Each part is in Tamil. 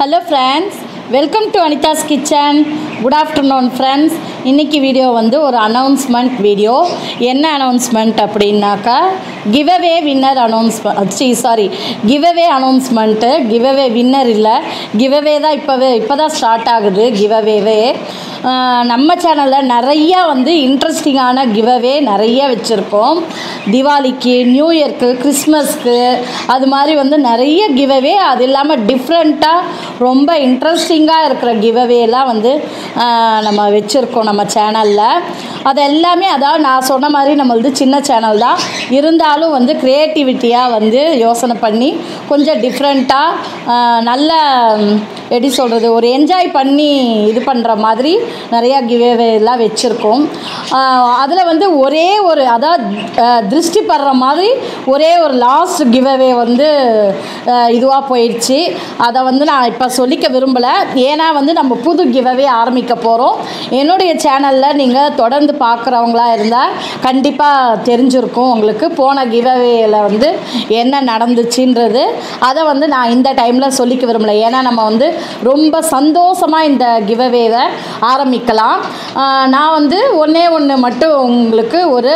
hello friends welcome to Anitha's kitchen good afternoon friends இன்றைக்கி வீடியோ வந்து ஒரு அனௌன்ஸ்மெண்ட் வீடியோ என்ன அனௌன்ஸ்மெண்ட் அப்படின்னாக்கா கிவ்அவே வின்னர் அனௌன்ஸ்மெண்ட் சி sorry giveaway announcement giveaway winner இல்லை கிவ்அவே தான் இப்போவே இப்போ தான் ஸ்டார்ட் ஆகுது கிவ்அவேவே நம்ம சேனலில் நிறையா வந்து இன்ட்ரெஸ்டிங்கான கிவ்அவே நிறைய வச்சுருக்கோம் திவாலிக்கு நியூ இயர்க்கு கிறிஸ்மஸ்க்கு அது மாதிரி வந்து நிறைய கிவ்அவே அது இல்லாமல் டிஃப்ரெண்ட்டாக ரொம்ப இன்ட்ரெஸ்டிங்காக இருக்கிற கிவ்அவேலாம் வந்து ஆஹ், நம்ம வச்சுருக்கோம் நம்ம சேனலில் அது எல்லாமே அதாவது நான் சொன்ன மாதிரி நம்மளது சின்ன சேனல் தான் இருந்தாலும் வந்து க்ரியேட்டிவிட்டியாக வந்து யோசனை பண்ணி கொஞ்சம் டிஃப்ரெண்ட்டாக நல்ல ம், எப்படி சொல்கிறது ஒரு என்ஜாய் பண்ணி இது பண்ணுற மாதிரி நிறையா கிவேவேலாம் வச்சுருக்கோம் அதில் வந்து ஒரே ஒரு அதாவது அஹ், திருஷ்டி படுற மாதிரி ஒரே ஒரு லாஸ்ட் கிவ்அவே வந்து இதுவாக போயிடுச்சு அதை வந்து நான் இப்போ சொல்லிக்க விரும்பலை ஏன்னா வந்து நம்ம புது கிவ்அவே ஆரம்பிக்க போகிறோம் என்னுடைய சேனலில் நீங்கள் தொடர்ந்து பார்க்குறவங்களா இருந்தால் கண்டிப்பாக தெரிஞ்சிருக்கும் உங்களுக்கு போன கிவ்அவேயில் வந்து என்ன நடந்துச்சுன்றது அதை வந்து நான் இந்த டைமில் சொல்லிக்க விரும்பலை ஏன்னா நம்ம வந்து ரொம்ப சந்தோஷமாக இந்த கிவ்அவேவை ஆரம்பிக்கலாம் ஆஹ் நான் வந்து ஒன்றே ஒன்று மட்டும் உங்களுக்கு ஒரு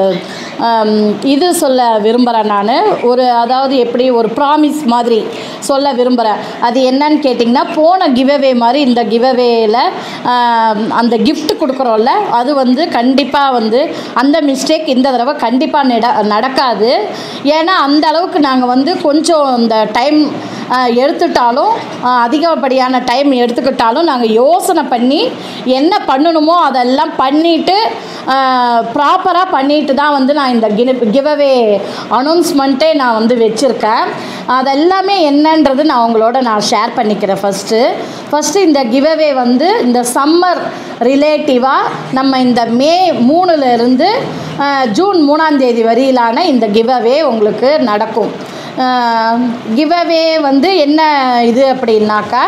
ஆம், இது சொல்ல விரும்புகிறேன் நான் ஒரு அதாவது எப்படி ஒரு ப்ராமிஸ் மாதிரி சொல்ல விரும்புகிறேன் அது என்னன்னு கேட்டிங்கன்னா போன கிவ்அவே மாதிரி இந்த கிவ்அவேயில் அந்த gift கொடுக்குறோம்ல அது வந்து கண்டிப்பாக வந்து அந்த மிஸ்டேக் இந்த தடவை கண்டிப்பாக நட நடக்காது ஏன்னா அந்த அளவுக்கு நாங்கள் வந்து கொஞ்சம் இந்த டைம் எடுத்துட்டாலும் ஆஹ், அதிகப்படியான டைம் எடுத்துக்கிட்டாலும் நாங்கள் யோசனை பண்ணி என்ன பண்ணணுமோ அதெல்லாம் பண்ணிவிட்டு ப்ராப்பராக பண்ணிட்டு தான் வந்து நான் இந்த கிவ்அவே அனௌன்ஸ்மெண்ட்டே நான் வந்து வச்சுருக்கேன் அதெல்லாமே என்னன்றது நான் உங்களோட நான் ஷேர் பண்ணிக்கிறேன் ஃபஸ்ட்டு ஃபஸ்ட்டு இந்த கிவ்அவே வந்து இந்த சம்மர் ரிலேட்டிவாக நம்ம இந்த மே மூணுலேருந்து ஜூன் மூணாம் தேதி வரையிலான இந்த கிவ்அவே உங்களுக்கு நடக்கும் கிவ்அவே வந்து என்ன இது அப்படின்னாக்கா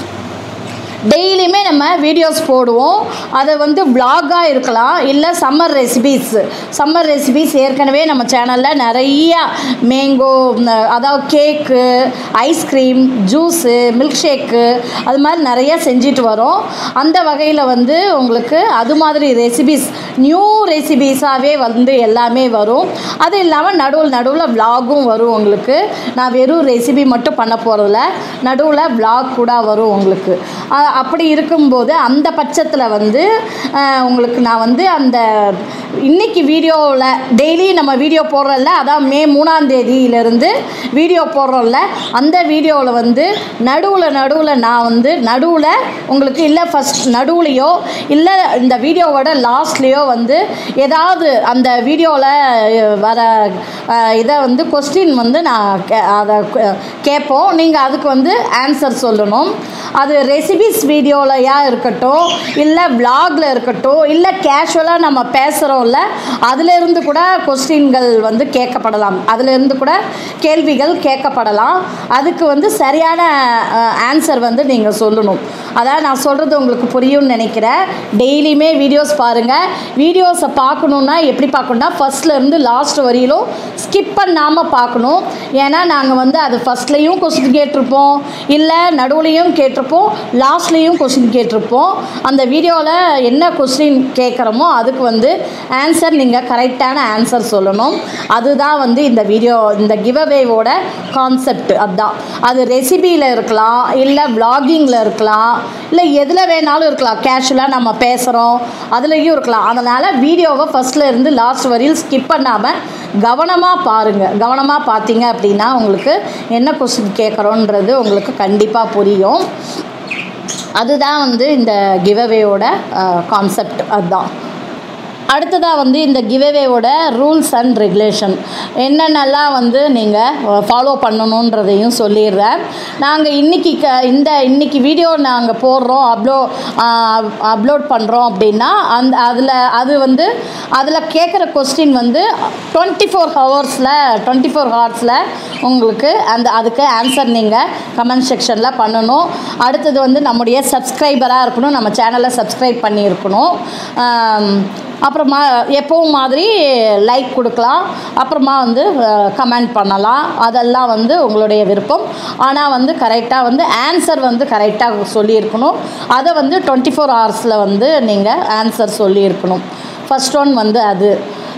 டெய்லியுமே நம்ம வீடியோஸ் போடுவோம் அதை வந்து vlog-ஆ இருக்கலாம் இல்லை சம்மர் ரெசிபீஸ் சம்மர் ரெசிபீஸ் ஏற்கனவே நம்ம சேனலில் நிறையா மேங்கோ அதாவது cake ice cream juice milkshake அது மாதிரி நிறையா செஞ்சுட்டு வரோம் அந்த வகையில் வந்து உங்களுக்கு அது மாதிரி ரெசிபீஸ் நியூ ரெசிபீஸாகவே வந்து எல்லாமே வரும் அது இல்லாமல் நடுவில் நடுவில் vlog-ம் வரும் உங்களுக்கு நான் வெறும் ரெசிபி மட்டும் பண்ண போகிறதில்ல நடுவில் vlog கூட வரும் உங்களுக்கு அ- அப்படி இருக்கும்போது அந்த பட்சத்தில் வந்து அஹ், உங்களுக்கு நான் வந்து அந்த இன்னைக்கு வீடியோவில் டெய்லி நம்ம வீடியோ போடுறோம்ல அதான் மே மூணாம் தேதியிலேருந்து வீடியோ போடுறோம்ல அந்த வீடியோவில் வந்து நடுவில் நடுவில் நான் வந்து நடுவில் உங்களுக்கு இல்லை ஃபஸ்ட் நடுவுலையோ இல்லை இந்த வீடியோவோட லாஸ்ட்லேயோ வந்து ஏதாவது அந்த வீடியோவில் வர அஹ், இதை வந்து கொஸ்டின் வந்து நான் கே- அதை கே- கேட்போம் நீங்கள் அதுக்கு வந்து ஆன்சர் சொல்லணும் அது ரெசிபிஸ் வீடியோலையா இருக்கட்டும் இல்லை vlogல இருக்கட்டும் இல்லை கேஷுவலாக நம்ம பேசுகிறோம்ல அதிலிருந்து கூட கொஸ்டின்கள் வந்து கேட்கப்படலாம் அதிலிருந்து கூட கேள்விகள் கேட்கப்படலாம் அதுக்கு வந்து சரியான ஆன்சர் வந்து நீங்கள் சொல்லணும் அதான் நான் சொல்கிறது உங்களுக்கு புரியும்னு நினைக்கிறேன் டெய்லியுமே வீடியோஸ் பாருங்கள் வீடியோஸை பார்க்கணுன்னா எப்படி பார்க்கணுன்னா ஃபஸ்ட்லேருந்து லாஸ்ட் வரையிலும் ஸ்கிப் பண்ணாமல் பார்க்கணும் ஏன்னா நாங்கள் வந்து அது ஃபஸ்ட்லேயும் கொஸ்டின் கேட்டிருப்போம் இல்லை நடுவுலையும் கேட்டிருப்போம் லாஸ்ட்லேயும் கொஸ்டின் கேட்டிருப்போம் அந்த வீடியோவில் என்ன கொஸ்டின் கேட்குறோமோ அதுக்கு வந்து ஆன்சர் நீங்கள் கரெக்டான ஆன்சர் சொல்லணும் அதுதான் வந்து இந்த வீடியோ இந்த கிவ்அவேவோட கான்செப்ட் அதுதான் அது ரெசிபியில் இருக்கலாம் இல்லை vloggingல இருக்கலாம் இல்லை எதில் வேணாலும் இருக்கலாம் கேஷுவலாக நம்ம பேசுகிறோம் அதுலேயும் இருக்கலாம் அதனால் வீடியோவை ஃபஸ்ட்டில் இருந்து லாஸ்ட் வரையும் ஸ்கிப் பண்ணாமல் கவனமாக பாருங்கள் கவனமாக பார்த்தீங்க அப்படின்னா உங்களுக்கு என்ன கொஸ்டின் கேட்குறோன்றது உங்களுக்கு கண்டிப்பாக புரியும் அதுதான் வந்து இந்த கிவ்அவேயோட கான்செப்ட் அதுதான் அடுத்ததாக வந்து இந்த கிவ்அவேவோட ரூல்ஸ் அண்ட் ரெகுலேஷன் என்னென்னலாம் வந்து நீங்கள் ஃபாலோ பண்ணணுன்றதையும் சொல்லிடுறேன் நாங்கள் இன்றைக்கி க இந்த இன்றைக்கி வீடியோ நாங்கள் போடுறோம் அப்லோ அப்லோட் பண்ணுறோம் அப்படின்னா அந்த அதில் அது வந்து அதில் கேட்குற கொஸ்டின் வந்து டுவெண்ட்டி ஃபோர் ஹவர்ஸில் டுவெண்ட்டி ஃபோர் ஹவர்ஸில் உங்களுக்கு அந்த அதுக்கு ஆன்சர் நீங்கள் கமெண்ட் செக்ஷனில் பண்ணணும் அடுத்தது வந்து நம்முடைய சப்ஸ்கிரைபராக இருக்கணும் நம்ம சேனலை சப்ஸ்கிரைப் பண்ணியிருக்கணும் ஆம், அப்புறமா எப்பவும் மாதிரி லைக் கொடுக்கலாம் அப்புறமா வந்து கமெண்ட் பண்ணலாம் அதெல்லாம் வந்து உங்களுடைய விருப்பம் ஆனால் வந்து கரெக்டாக வந்து ஆன்சர் வந்து கரெக்டாக சொல்லியிருக்கணும் அதை வந்து டுவெண்ட்டி ஃபோர் ஹவர்ஸில் வந்து நீங்கள் ஆன்சர் சொல்லியிருக்கணும் ஃபஸ்ட் ஒன் வந்து அது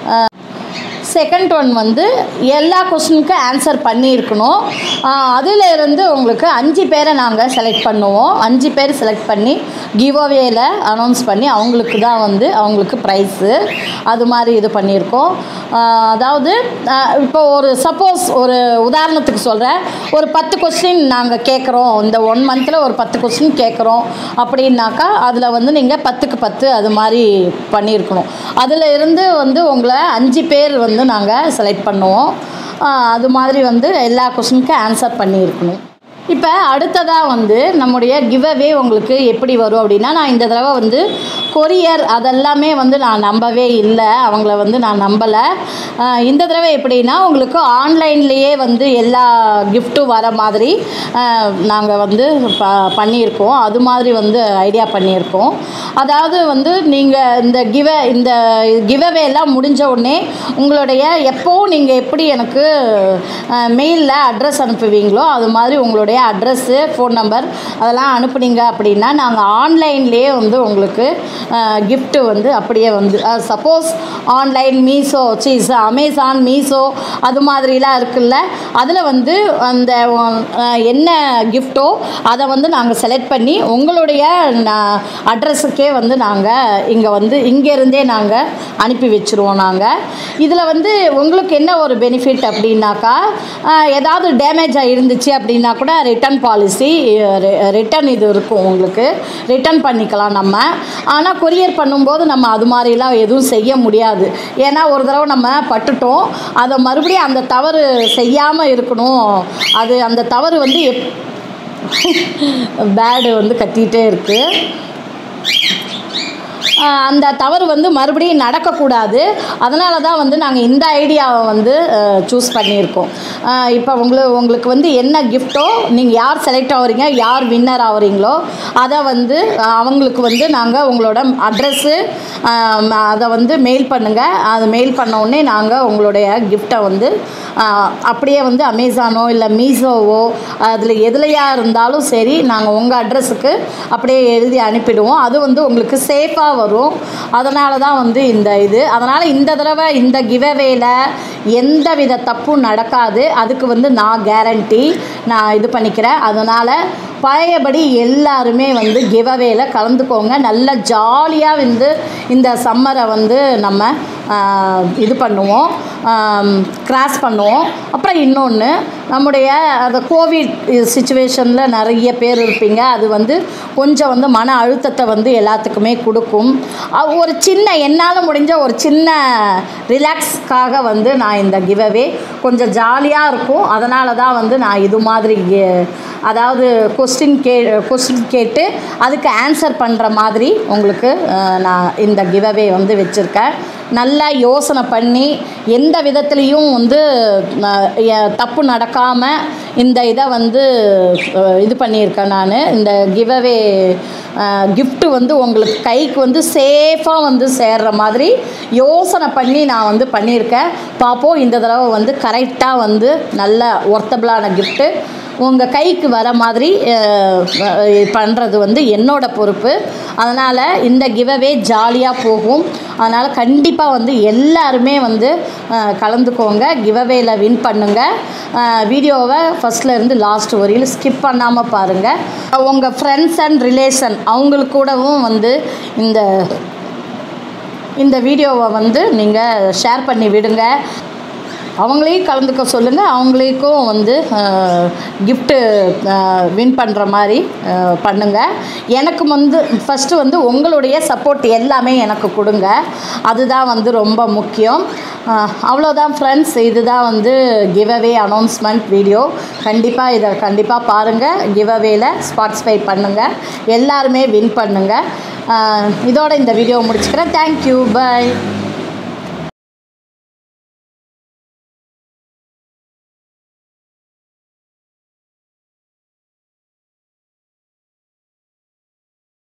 செகண்ட் ஒன் வந்து எல்லா கொஸ்டினுக்கும் ஆன்சர் பண்ணியிருக்கணும் அதில் இருந்து உங்களுக்கு அஞ்சு பேரை நாங்கள் செலக்ட் பண்ணுவோம் அஞ்சு பேர் செலக்ட் பண்ணி கிவ் அவேல அனௌன்ஸ் பண்ணி அவங்களுக்கு தான் வந்து அவங்களுக்கு ப்ரைஸு அது மாதிரி இது பண்ணியிருக்கோம் ஆஹ் அதாவது ஆஹ் இப்போ ஒரு சப்போஸ் ஒரு உதாரணத்துக்கு சொல்கிறேன் ஒரு பத்து கொஸ்டின் நாங்கள் கேட்குறோம் இந்த ஒன் மந்தில் ஒரு பத்து கொஸ்டின் கேட்குறோம் அப்படின்னாக்கா அதில் வந்து நீங்கள் பத்துக்கு பத்து அது மாதிரி பண்ணியிருக்கணும் அதில் இருந்து வந்து உங்களை அஞ்சு பேர் வந்து நாங்கள் செலக்ட் பண்ணுவோம் ஆஹ் அது மாதிரி வந்து எல்லா கொஸ்டினுக்கும் ஆன்சர் பண்ணியிருக்கணும் இப்போ அடுத்ததாக வந்து நம்முடைய கிவ்அவே உங்களுக்கு எப்படி வரும் அப்படின்னா நான் இந்த தடவை வந்து கொரியர் அதெல்லாமே வந்து நான் நம்பவே இல்லை அவங்கள வந்து நான் நம்பலை ஆஹ் இந்த தடவை எப்படின்னா உங்களுக்கு ஆன்லைன்லேயே வந்து எல்லா கிஃப்ட்டும் வர மாதிரி நாங்கள் வந்து ப பண்ணியிருக்கோம் அது மாதிரி வந்து ஐடியா பண்ணியிருக்கோம் அதாவது வந்து நீங்கள் இந்த கிவ இந்த கிவவே எல்லாம் முடிஞ்ச உடனே உங்களுடைய எப்போவும் நீங்கள் எப்படி எனக்கு மெயிலில் அட்ரஸ் அனுப்புவீங்களோ அது மாதிரி உங்களுடைய அட்ரஸ்ஸு ஃபோன் நம்பர் அதெல்லாம் அனுப்புனீங்க அப்படின்னா நாங்கள் ஆன்லைன்லேயே வந்து உங்களுக்கு gift வந்து அப்படியே வந்து சப்போஸ் ஆன்லைன் மீஷோ சீஸ் அமேசான் மீஷோ அது மாதிரிலாம் இருக்குல்ல அதில் வந்து அந்த அஹ், என்ன கிஃப்ட்டோ அதை வந்து நாங்கள் செலக்ட் பண்ணி உங்களுடைய அட்ரஸுக்கே வந்து நாங்கள் இங்கே வந்து இங்கேருந்தே நாங்கள் அனுப்பி வச்சுருவோம் நாங்கள் இதில் வந்து உங்களுக்கு என்ன ஒரு பெனிஃபிட் அப்படின்னாக்கா அஹ், ஏதாவது டேமேஜ் இருந்துச்சு அப்படின்னா கூட ரிட்டர்ன் பாலிசி ரிட்டர்ன் இது இருக்கும் உங்களுக்கு ரிட்டர்ன் பண்ணிக்கலாம் நம்ம ஆனால் கொரியர் பண்ணும்போது நம்ம அது மாதிரிலாம் எதுவும் செய்ய முடியாது ஏன்னா ஒரு தடவை நம்ம பட்டுட்டோம் அதை மறுபடியும் அந்த தவறு செய்யாமல் இருக்கணும் அது அந்த தவறு வந்து எப் பேடு வந்து கத்திகிட்டே இருக்குது ஆஹ் அந்த தவறு வந்து மறுபடியும் நடக்கக்கூடாது அதனால தான் வந்து நாங்கள் இந்த ஐடியாவை வந்து சூஸ் பண்ணியிருக்கோம் ஆஹ் இப்போ உங்களுக்கு உங்களுக்கு வந்து என்ன கிஃப்ட்டோ நீங்கள் யார் செலக்ட் ஆகுறீங்க யார் வின்னர் ஆகுறீங்களோ அதை வந்து ஆஹ் அவங்களுக்கு வந்து நாங்கள் உங்களோட அட்ரஸ்ஸு அதை வந்து மெயில் பண்ணுங்கள் அது மெயில் பண்ண உடனே நாங்கள் உங்களுடைய கிஃப்ட்டை வந்து ஆஹ் அப்படியே வந்து அமேசானோ இல்லை மீஷோவோ அதில் எதுலையா இருந்தாலும் சரி நாங்கள் உங்கள் அட்ரஸுக்கு அப்படியே எழுதி அனுப்பிடுவோம் அது வந்து உங்களுக்கு சேஃபாக வரும் அதனால தான் வந்து இந்த இது அதனால் இந்த தடவை இந்த கிவவேல எந்த வித தப்பும் நடக்காது அதுக்கு வந்து நான் கேரண்டி நான் இது பண்ணிக்கிறேன் அதனால் பழையபடி எல்லாருமே வந்து கிவவேல கலந்துக்கோங்க நல்ல ஜாலியாக வந்து இந்த சம்மரை வந்து நம்ம ஆஹ், இது பண்ணுவோம் கிராஸ் பண்ணுவோம் அப்புறம் இன்னொன்று நம்முடைய அந்த கோவிட் சுச்சுவேஷனில் நிறைய பேர் இருப்பீங்க அது வந்து கொஞ்சம் வந்து மன அழுத்தத்தை வந்து எல்லாத்துக்குமே கொடுக்கும் அ- ஒரு சின்ன என்னால் முடிஞ்ச ஒரு சின்ன ரிலாக்ஸ்க்காக வந்து நான் இந்த கிவவே கொஞ்சம் ஜாலியாக இருக்கும் அதனால தான் வந்து நான் இது மாதிரி gi- அதாவது கொஸ்டின் கே கொஸ்டின் கேட்டு அதுக்கு ஆன்சர் பண்ணுற மாதிரி உங்களுக்கு அஹ், நான் இந்த கிவவே வந்து வச்சுருக்கேன் நல்லா யோசனை பண்ணி எந்த விதத்துலேயும் வந்து அஹ், எ- தப்பு நடக்காமல் இந்த இதை வந்து அஹ், இது பண்ணியிருக்கேன் நான் இந்த கிவவே gift வந்து உங்களுக்கு கைக்கு வந்து சேஃபாக வந்து சேர்ற மாதிரி யோசனை பண்ணி நான் வந்து பண்ணியிருக்கேன் பார்ப்போம் இந்த தடவை வந்து கரெக்டாக வந்து நல்ல ஒர்த்தபிளான கிஃப்ட்டு உங்கள் கைக்கு வர மாதிரி பண்ணுறது வந்து என்னோட பொறுப்பு அதனால் இந்த கிவவே ஜாலியாக போகும் அதனால் கண்டிப்பாக வந்து எல்லாருமே வந்து அஹ், கலந்துக்கோங்க கிவவேல வின் பண்ணுங்கள் வீடியோவை ஃபஸ்ட்டில் இருந்து லாஸ்ட் வரையிலும் ஸ்கிப் பண்ணாமல் பாருங்கள் உங்கள் ஃப்ரெண்ட்ஸ் அண்ட் ரிலேஷன் அவங்களுக்கு கூடவும் வந்து இந்த இந்த வீடியோவை வந்து நீங்கள் ஷேர் பண்ணி விடுங்க அவங்களையும் கலந்துக்க சொல்லுங்கள் அவங்களுக்கும் வந்து கிஃப்ட்டு வின் பண்ணுற மாதிரி அஹ், பண்ணுங்கள் எனக்கு வந்து ஃபஸ்ட்டு வந்து உங்களுடைய சப்போர்ட் எல்லாமே எனக்கு கொடுங்க அதுதான் வந்து ரொம்ப முக்கியம் அஹ், அவ்வளோதான் ஃப்ரெண்ட்ஸ் இதுதான் வந்து கிவ்அவே அனௌன்ஸ்மெண்ட் வீடியோ கண்டிப்பாக இதை கண்டிப்பாக பாருங்கள் கிவ்அவேல பார்ட்டிசிபேட் பண்ணுங்கள் எல்லாருமே வின் பண்ணுங்கள் அஹ், இதோட இந்த வீடியோ முடிச்சுக்கிறேன் தேங்க்யூ பை